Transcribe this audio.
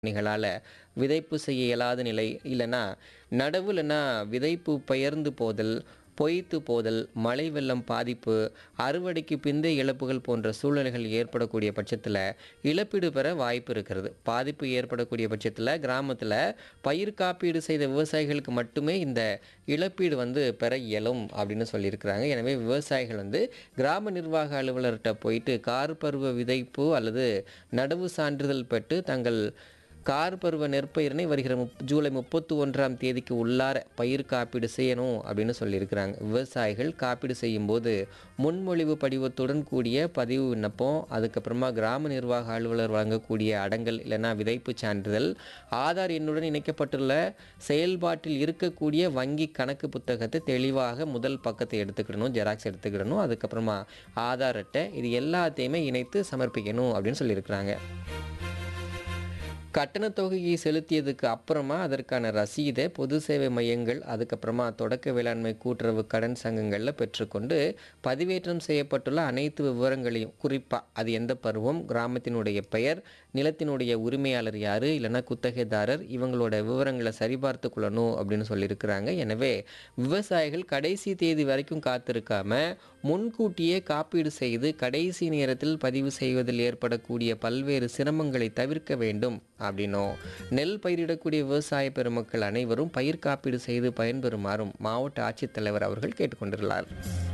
நிகளால் விதைப்பு செய்ய இயலாத நிலை இல்லைன்னா நடவு இல்லைன்னா விதைப்பு பெயர்ந்து போதல் பொய்த்து போதல் மழை வெள்ளம் பாதிப்பு அறுவடைக்கு பிந்தைய இழப்புகள் போன்ற சூழ்நிலைகள் ஏற்படக்கூடிய பட்சத்தில் இழப்பீடு பெற வாய்ப்பு இருக்கிறது பாதிப்பு ஏற்படக்கூடிய பட்சத்தில் கிராமத்தில் பயிர் காப்பீடு செய்த விவசாயிகளுக்கு மட்டுமே இந்த இழப்பீடு வந்து பெற இயலும் அப்படின்னு சொல்லியிருக்கிறாங்க எனவே விவசாயிகள் வந்து கிராம நிர்வாக அலுவலர்கிட்ட போயிட்டு கார் பருவ விதைப்பு அல்லது நடவு சான்றிதழ் பெற்று தங்கள் கார் பருவ நெற்பயிரினை வருகிற முப் ஜூலை முப்பத்தி ஒன்றாம் தேதிக்கு உள்ளார பயிர் காப்பீடு செய்யணும் அப்படின்னு சொல்லியிருக்கிறாங்க விவசாயிகள் காப்பீடு செய்யும்போது முன்மொழிவு படிவத்துடன் கூடிய பதிவு விண்ணப்பம் அதுக்கப்புறமா கிராம நிர்வாக அலுவலர் வழங்கக்கூடிய அடங்கல் இல்லைன்னா விதைப்பு சான்றிதழ் ஆதார் எண்ணுடன் இணைக்கப்பட்டுள்ள செயல்பாட்டில் இருக்கக்கூடிய வங்கி கணக்கு புத்தகத்தை தெளிவாக முதல் பக்கத்தை எடுத்துக்கிடணும் ஜெராக்ஸ் எடுத்துக்கிடணும் அதுக்கப்புறமா ஆதார் அட்டை இது எல்லாத்தையுமே இணைத்து சமர்ப்பிக்கணும் அப்படின்னு சொல்லியிருக்கிறாங்க கட்டணத் தொகையை செலுத்தியதுக்கு அப்புறமா அதற்கான ரசீதை பொது சேவை மையங்கள் அதுக்கப்புறமா தொடக்க வேளாண்மை கூட்டுறவு கடன் சங்கங்களில் பெற்றுக்கொண்டு பதிவேற்றம் செய்யப்பட்டுள்ள அனைத்து விவரங்களையும் குறிப்பாக அது எந்த பருவம் கிராமத்தினுடைய பெயர் நிலத்தினுடைய உரிமையாளர் யார் இல்லைன்னா குத்தகைதாரர் இவங்களோட விவரங்களை சரிபார்த்து கொள்ளணும் அப்படின்னு சொல்லியிருக்கிறாங்க எனவே விவசாயிகள் கடைசி தேதி வரைக்கும் காத்திருக்காம முன்கூட்டியே காப்பீடு செய்து கடைசி நேரத்தில் பதிவு செய்வதில் ஏற்படக்கூடிய பல்வேறு சிரமங்களை தவிர்க்க வேண்டும் அப்படின்னும் நெல் பயிரிடக்கூடிய விவசாய பெருமக்கள் அனைவரும் பயிர் காப்பீடு செய்து பயன்பெறுமாறும் மாவட்ட ஆட்சித்தலைவர் அவர்கள் கேட்டுக்கொண்டுள்ளார்